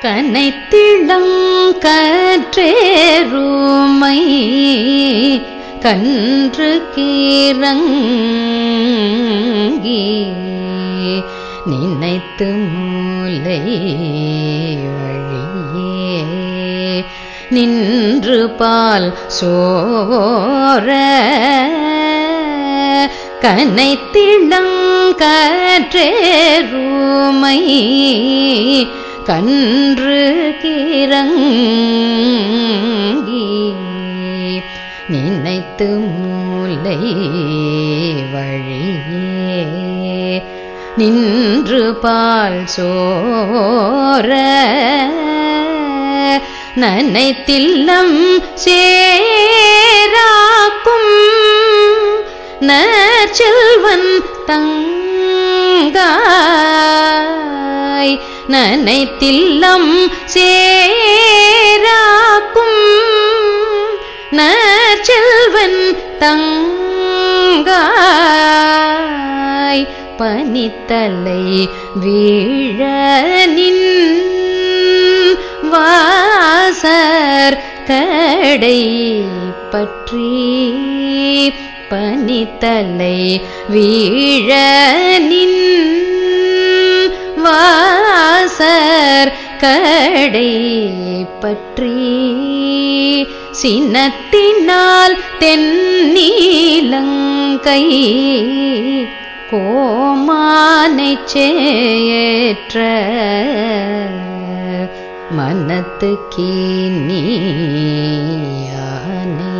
கனைத்திளங்கற்றேருமை கன்று கீரங்கி நினைத்து மூலை வழியே நின்று பால் சோர கனைத்திளங்கற்றேருமை கன்று கிறங்கி நினைத்து மூலை வழியே நின்று பால் சோர நனைத்தில்லம் சேராக்கும் நற்செல்வன் தங்காய் நனைத்தில்லம் சேராக்கும் நற்செல்வன் தங்காய் பனித்தலை வீழ நின் வாசர் கடை பற்றி பனித்தலை வீழ நின் வாசர் கடை பற்றி சினத்தினால் தென்னீலங்கை கோமானை சேற்ற மனத்து கீனியானை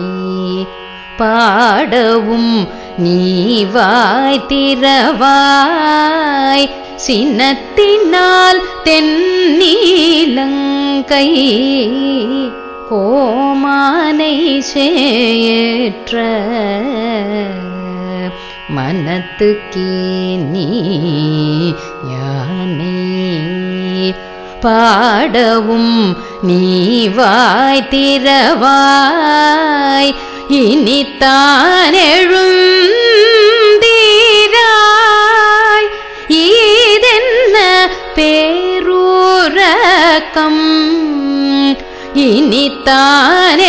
பாடவும் நீவாய் திறவாய் சினத்தினால் தென்னீலங்கை கோமானை சேற்ற மனத்து கீனி யானை பாடவும் நீவாய் திறவாய் இனித்தான் எழுந்தீராய் ஈதென்ன பேரூரக்கம் இனித்தான்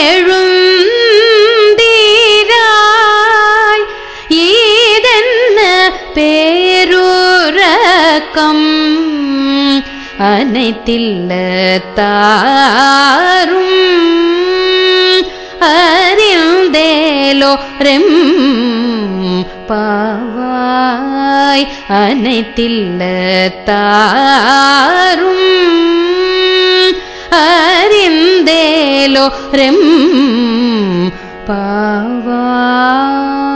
எழுந்தீராய் ஈதென்ன பேரூரக்கம் அனைத்தில்ல தாரும் அறிந்தேலோ ரெம் பாவாய் அனைத்தில்ல தாரும் அறிந்தேலோ ரெம் பாவாய்